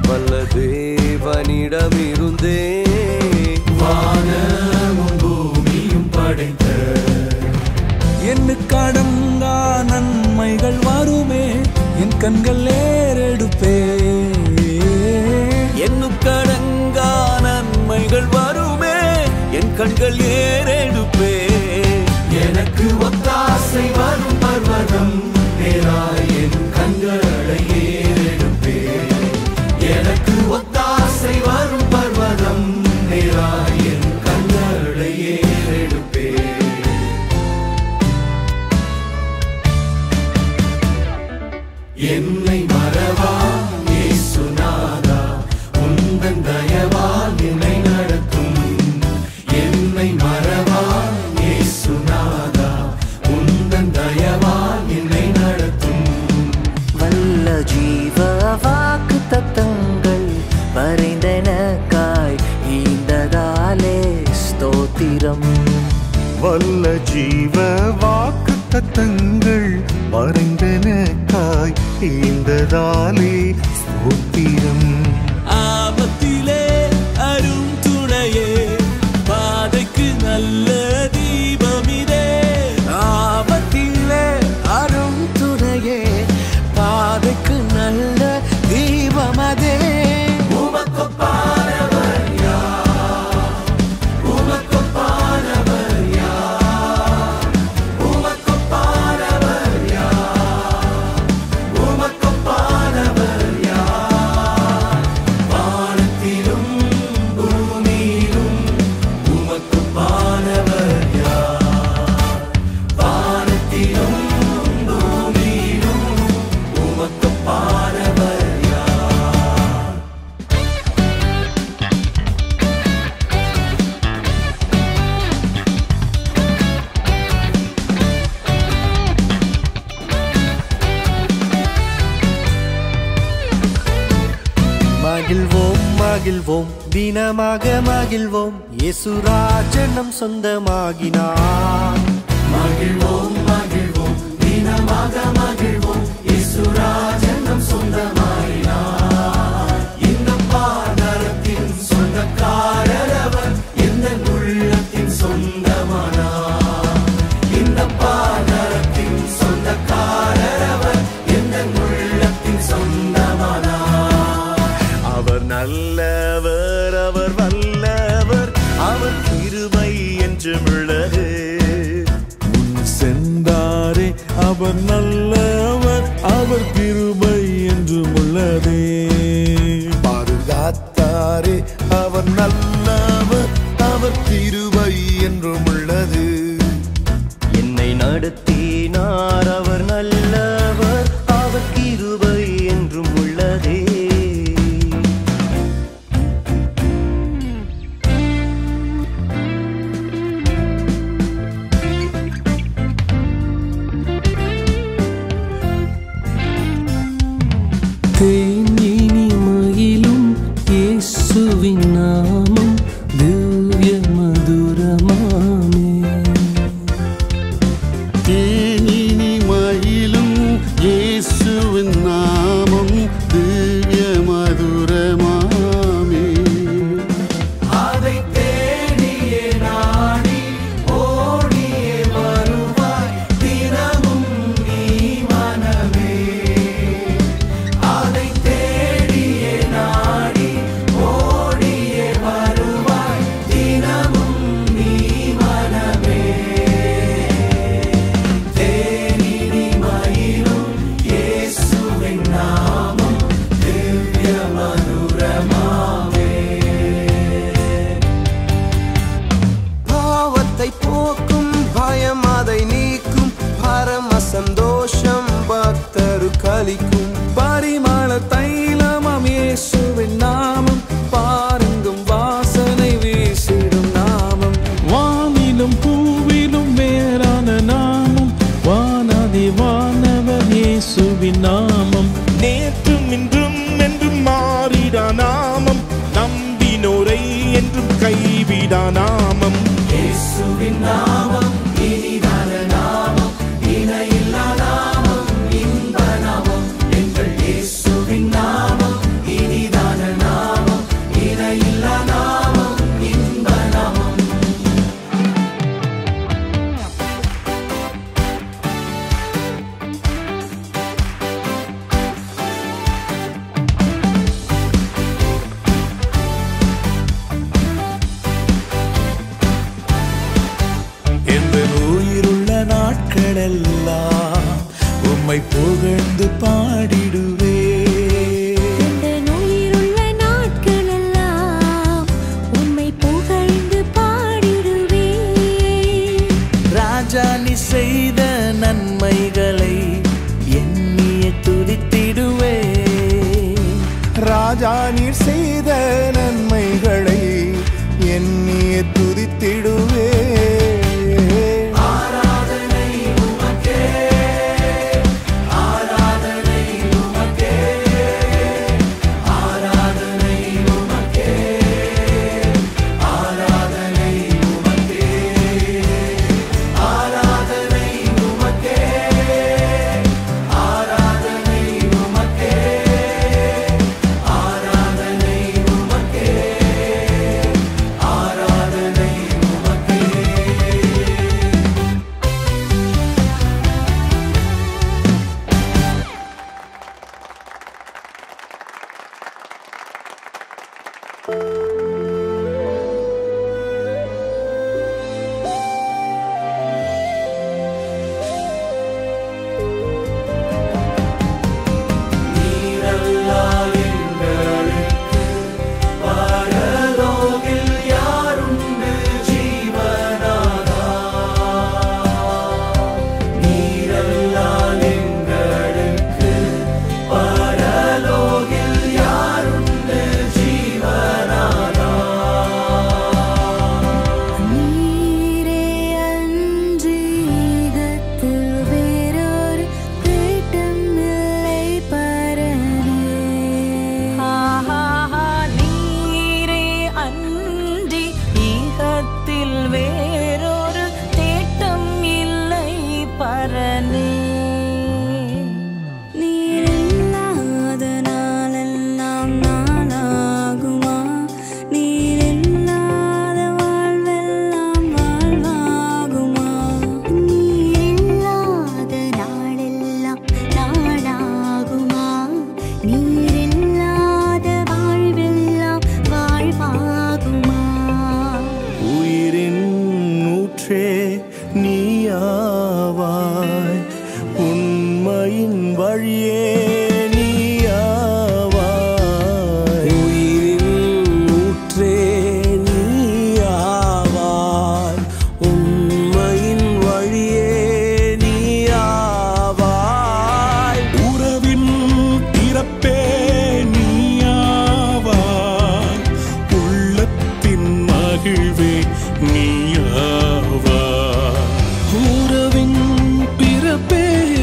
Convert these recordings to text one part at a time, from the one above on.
வல்ல தேவனிடமிருந்தே வானமும் பூமியும் படைத்த எண்ணுக்கடங்கா நன்மைகள் வருமே என் கண்கள் ஏறெடுப்பே எண்ணுக்கடங்கா நன்மைகள் வருமே என் கண்கள் ஏறெடுப்பே எனக்கு ஒத்தாசை வரும் பர்வதம் நேராய் என் கண்களை ஏறெடுப்பே எனக்கு ஒத்தாசை வரும் பர்வதம் நேராய் என் கண்களை ஏறெடுப்பே என்னை மறவா இயேசுநாதா உந்தன் தயவால் என்னை நடத்தும் என்னை மறவா இயேசுநாதா உந்தன் தயவால் என்னை நடத்தும் வல்ல ஜீவ வாக்கு தத்தங்கள் வரைந்தனக்காய் ஈந்ததாலே ஸ்தோத்திரம் வல்ல ஜீவ வாக்கு தத்தங்கள் மறைந்தனக்காய் ஈந்ததாலே ஸ்தோத்திரம் ஆபத்திலே அரும் துணையே பாதைக்கு நல்ல தீபமிதே ஆபத்திலே அரும் துணையே பாதைக்கு நல்ல தீபமதே உமக்கொப்பானவர் யார் உமக்கொப்பானவர் யார் உமக்கொப்பானவர் யார் உமக்கொப்பானவர் யார் வானத்திலும் பூமியிலும் உமக்கொப்பானவர் யார் வானத்திலும் பூமியிலும் உமக்கொப்பானவர் யார் மகிழ்வோம் மகிழ்வோம் தினமாக மகிழ்வோம் இயேசுராஜன் நம் சொந்தமாகினார் மகிழ்வோம் மகிழ்வோம் தினமாக மகிழ்வோம் இசுராஜன் நம் சொந்தமாயினார் இந்த பாதரத்தின் சொந்தக்காரர் அவர் எந்த உள்ளத்தின் சொந்தமானார் இந்த பாதரத்தின் சொந்தக்காரர் அவர் எந்த உள்ளத்தின் சொந்தமானார் அவர் நல்லவர் அவர் வல்லவர் அவர் கிருபை என்றும் உள்ளது முன் சென்றாரே அவர் நல்லவர் அவர் கிருபை என்றும் உள்ளதே பாதுகாத்தாரே அவர் நல்லவர் அவர் கிருபை என்றும் உள்ளது என்னை நடத்தினார் அவர் நல்லவர் அவர் கிருபை என்றும் உள்ளதே தேனினிமையிலும் இயேசுவின் நாமம் திவ்ய மதுரமாமே தேனினிமையிலும் புகழ்ந்து பாடிடுவே எந்த உயிருள்ள நாட்களெல்லாம் உம்மை புகழ்ந்து பாடிடுவேன் ராஜா நீ செய்த நன்மைகளை எண்ணிய துதித்திடுவே ராஜா நீர் செய்த நன்மைகளை எண்ணிய துதித்திடுவே நீரே அன்றி ஈகத்தில் வேறொரு தேட்டம் இல்லை பரனே நீரே அன்றி ஈகத்தில் வேறொரு தேட்டம் இல்லை பரனே நீரில்லாத நாளெல்லாம் நாளாகுமா நீரில்லாத வாழ்வெல்லாம் வாழ்வாகுமா நீரில்லாத நாளெல்லாம் நாளாகுமா நீரில்லாத வாழ்வெல்லாம் வாழ்வாகுமா உயிரின் ஊற்றே நீயாவாய் உண்மையின் வழியே நீயாவாய் உயிரின் ஊற்றே நீயாவாய் உண்மையின் வழியே நீயாவாய் உறவின் பிறப்பே நீயாவாய் உள்ளத்தின் மகிழ்வே நீயாவா உறவின் பிறப்பே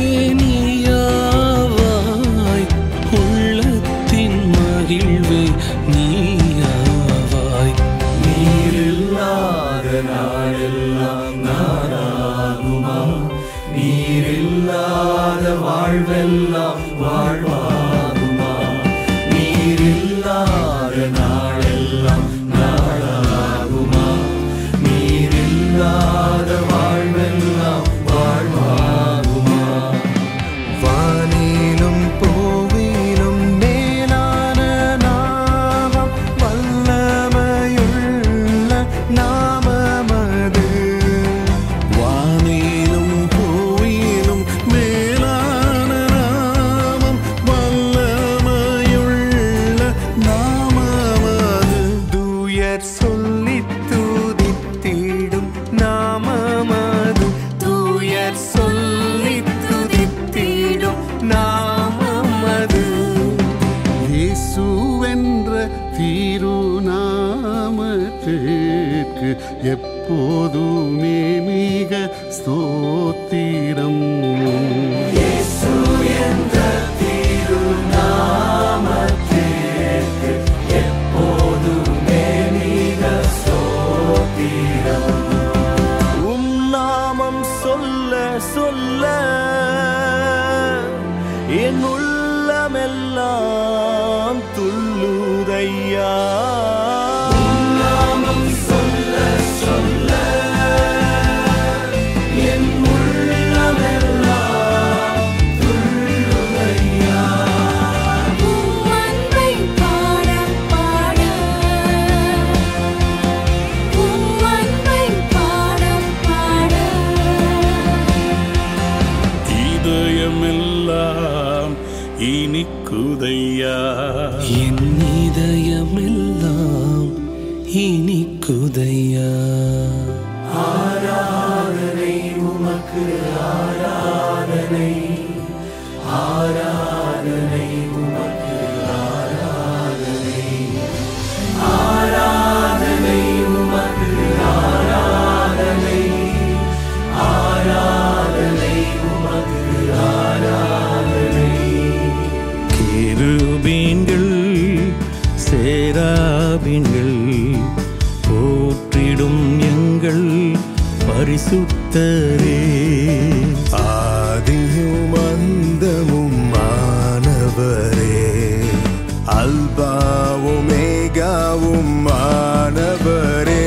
நீயாவாய் உள்ளத்தின் மகிழ்வே நீயாவாய் நீரில்லாத நாளெல்லாம் நாடாகுமா நீரில்லாத வாழ்வெல்லாம் வாழ்வாகுமா நீரில்லாத நாளெல்லாம் நாளாகுமா நீரில்லாத வாழ்வெல்லாம் வாழ்வாகுமா வானிலும் பூவிலும் மேலான நாமம் வல்லமையுள்ள நாமமது வானிலும் பூவிலும் மேலான நாமம் வல்லமையுள்ள நாமமது தூயர் சொல்லி துதித்திடும் நாமமது தூயர் சொல்லி துதித்திடும் நாமமது இயேசுவென்ற திருநாமத்திற்கு எப்போதுமே மிக ஸ்தோத்திரம் உம் நாமம் சொல்ல சொல்ல என் உள்ளமெல்லாம் துள்ளுதையா நாமம் சொல்ல சொல்ல என் உள்ளமெல்லாம் துள்ளுதையா உம்மன்பை பாட பாட உம்மன்பை பாட பாட இதயமெல்லாம் இனிக்குதையா என் இதயமெல்லாம் இனிக்குதையா கேருபீன்கள் சேராபீன்கள் போற்றிடும் எங்கள் பரிசுத்தரே ஆதியும் அந்தமும் மாணவரே அல்பாவும் மேகாவும் மாணவரே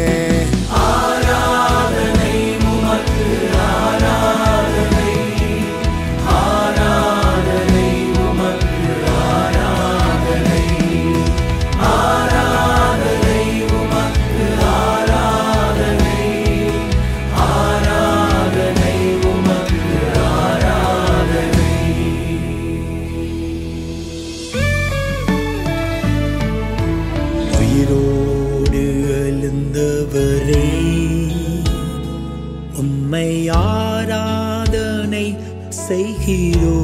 உயிரோடு எழுந்தவரே உம்மை ஆராதனை செய்கிறோ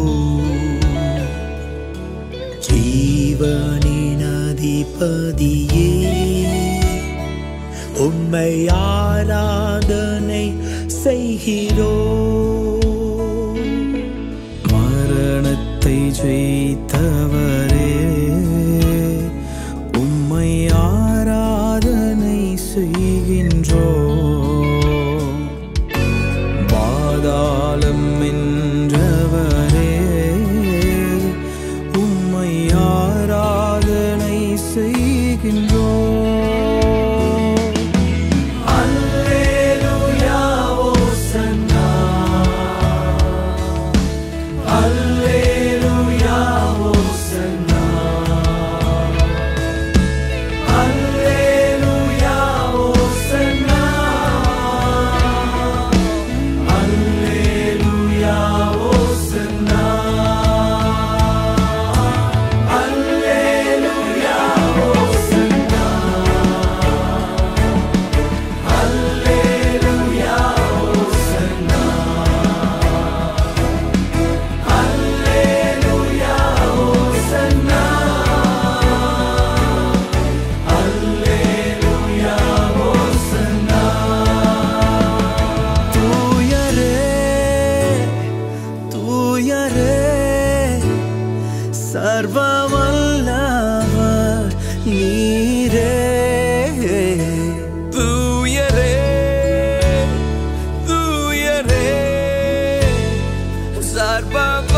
ஜீவனின் அதிபதியே உம்மை ஆராதனை செய்கிறோ மரணத்தை ஜெயித்தவரே உம்மை ஆராதனை செய்கின்றோ பாதாளம் என்றவரே உம்மை ஆராதனை செய்கின்றோ தூயரே தூயரே சர்வவல்லவர் நீரே தூயரே தூயரே சர்வ